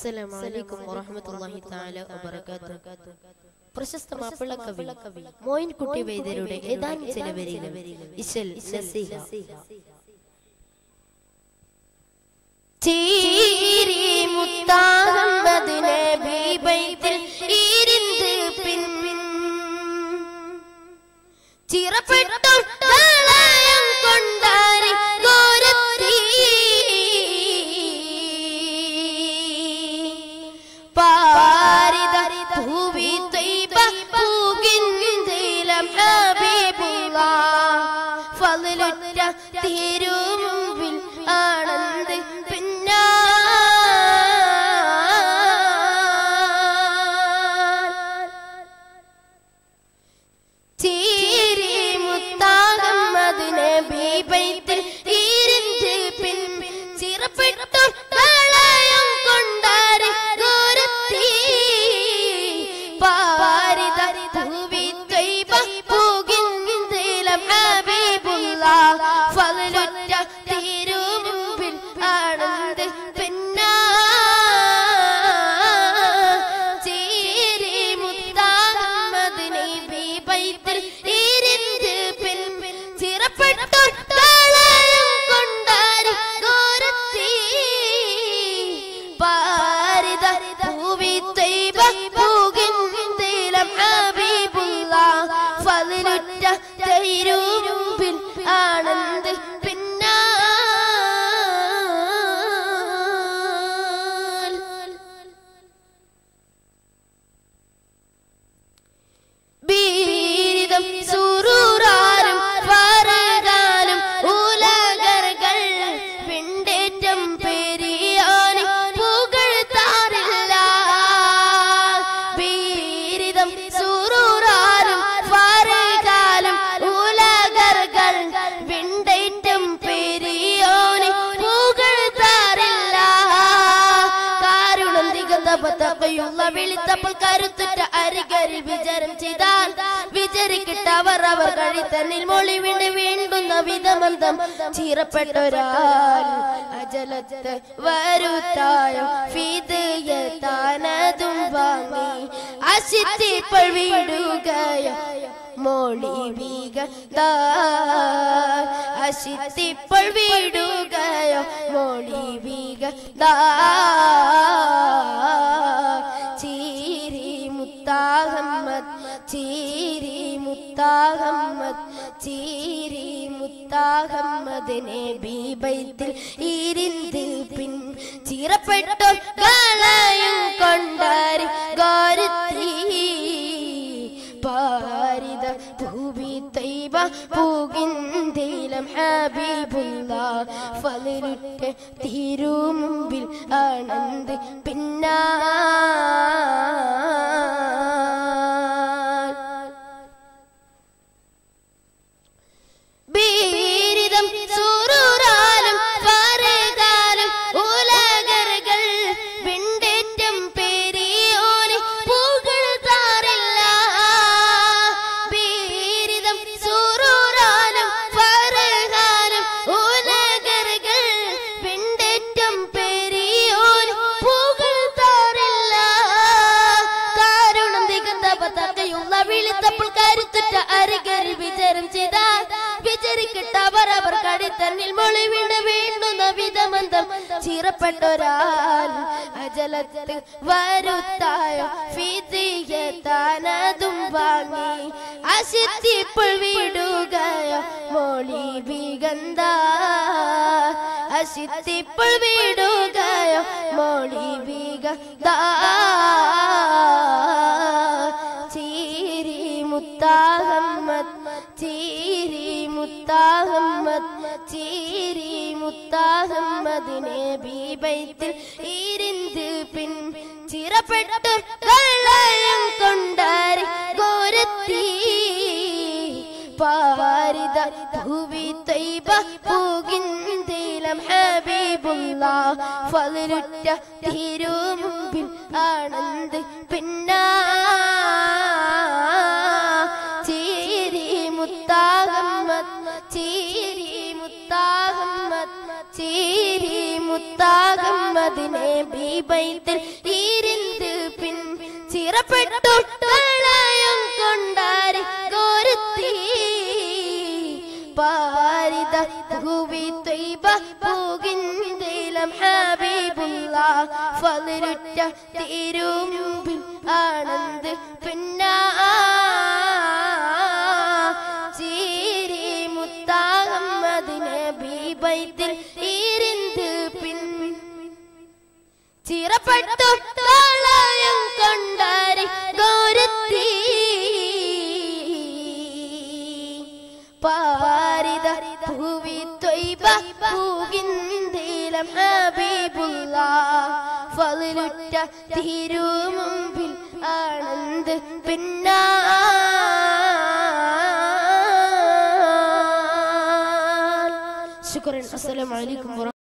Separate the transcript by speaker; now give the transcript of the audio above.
Speaker 1: അസ്സലാമു അലൈക്കും വറഹ്മത്തുള്ളാഹി തആല വബറകാതുഹു പ്രശസ്ത മാപ്പിള കവി മോയിൻകുട്ടി വൈദ്യരുടെ ഏതാനും ചില വരികൾ ഇശൽ നസീഹ ചീരി മുത്താഹമ്മദ് നബി ബൈത്തിൽ ഇരിந்து പിൻ ചിറപ്പെട്ടു കളയം കൊണ്ടാരി ഗോരത്തി പാരിത ഭൂവി ത്വയ്ബ പൂകിന്തിലം ഹബീബുള്ള ഫളിലുറ്റ തിരുമുമ്പിൽ ആനന്ദ് പിന്നാ ചീരി മുത്താകമ്മത് നബി ബൈത്തിൽ ഇരിഞ്ച് പിൻ ചിറപ്പെട്ടു കളയം കൊണ്ടാരി ദൂരത്തി പാരിത ഭൂവി ത്വയ്ബ പൂകിന്തിലം ഹബീബുള്ള ഫളുറ്റ തിരുമുമ്പിൽ ആനന്ദ് പിന്നാ ചീരി മുത്താഹമ്മദ് നബി ബൈത്തിൽ ഇരിந்து പിൻ ചിറപ്പെട്ടു കളയം കൊണ്ടാരി ദൂരത്തി പാരിത ഭൂവി ത്വയ്ബ പൂകിന്തിലം ഹബീബുള്ള ഫളിലുറ്റ തിരുമുമ്പിൽ ആനന്ദ് പിന്നാൽ ബീരിതം സുറൂറാരും ഫറകാലും ഉലകർകൾ വിണ്ടേറ്റം പെരിയാനി പുകഴ്ത്താറില്ല ബീരിതം സുറൂറാരും ഫറകാലും ഉലകർകൾ വിണ്ടേറ്റം പെരിയാനി പുകഴ്ത്താറില്ല കാരുണം ദിഗന്ധപത്തപ്പയുള്ള വിളിത്തപ്പോൾ കരുത്തുറ്റ അരികരിൽ വിചാരം ചെയ്താൽ വിചരിക്കിട്ട് അവർ അവർ കഴിത്തന്നിൽ മൊളി വീണ്ട് വീണ്ടുന്ന വിധമന്തം ചീറപ്പെട്ടൊരാൾ അജലത്ത് വരുത്തായ ഫിതയത്താനതും വാങ്ങി അശിത്തിപ്പോൾ വീടുകയ മോളി വീക അശിത്തിപ്പോൾ വീടുകയോ മോളി വീക ചീരി മുത്താഹമ്മദ് ചീരി മുത്താഹമ്മദ് ചീരി മുത്താഹമ്മദ് നബി ബൈത്തിൽ ഇരിന്തിൽ പിൻ ചിറപ്പെട്ടു കളയും കൊണ്ടാരി ഗോരത്തി പാരിത ഭൂവി തൈബ പൂകിന്തീലം ഹബീബുള്ള ഫലിരുറ്റ തിരുമുമ്പിൽ ആനന്ദ് പിന്നാ ബീരിതം സുറൂറാലും ഫറകാലും ഉലകർകൾ വിണ്ടേറ്റം പെരിയോനെ പുകഴ്ത്താറില്ല ബീരിതം സുറൂറാലും ഫറകാലും ഉലകർകൾ വിണ്ടേറ്റം പെരിയോനെ പുകഴ്ത്താറില്ല കാരുണം തികந்த പതാകയുള്ള വിളിത്തപ്പോൾ കരുത്തുറ്റ അരികരിൽ വിചാരം ചെയ്താൽ വിചരിക്കട്ട അവർ അവർ കടിത്തന്നിൽ മൊളി വീണ് വീണ്ടുന്ന വിധമന്തം ചീറപ്പെട്ടൊരാൾ അജലത്ത് വരുത്തായ ഫിതിയത്താനതും വാങ്ങി അശിത്തിപ്പോൾ വീടുകയോ മോളി വിഗന്ധ അശിത്തിപ്പോൾ വീടുകയോ മോളി വിഗന്ധ ചീരി മുത്താഹമ്മദ് ചീരി മുത്താഹമ്മദ് ചീരി മുത്താഹമ്മദ് നബി ബൈത്തിൽ ഇരിந்து പിൻ ചിറപ്പെട്ടു കളയം കൊണ്ടാരി ഗോരത്തി പാരിത ഭൂവി തൈബ പൂകിന്തീലം ഹബീബുള്ള ഫളിലുറ്റ തിരുമുമ്പിൽ ആനന്ദ് പിന്നാ ചീരി മുത്താഹമ്മദ് ചീരി മുത്താഹമ്മദ് ചീരി മുത്താഹ മുത്താഹമ്മദിനെ ബീബൈത്തിൽ ഈരിന്ത് പിൻ ചിറപ്പെട്ടു കളയം കൊണ്ടാരി കോരുത്തി പാരിത ഭൂവി ത്വയ്ബ പൂകിന്തേലം ഹബീബുള്ള ഫളിരുറ്റ തിരുമുമ്പിൽ ആനന്ദ് പിന്നാ ചീരി മുത്താഹമ്മദിനെ ബീബൈത്തിൽ ഈരിന്ത് പിൻ ചിറപ്പെട്ടു കളയം കൊണ്ടാരി ഗോരത്തി പാരിത ഭൂവി ത്വയ്ബ പൂകിന്തീലം ഹബീബുള്ള ഫളിലുറ്റ തിരുമുമ്പിൽ ആനന്ദ് പിന്നാ ശുക്രൻ അസ്സലാമു അലൈക്കും വറഹ്മത്തുള്ളാഹി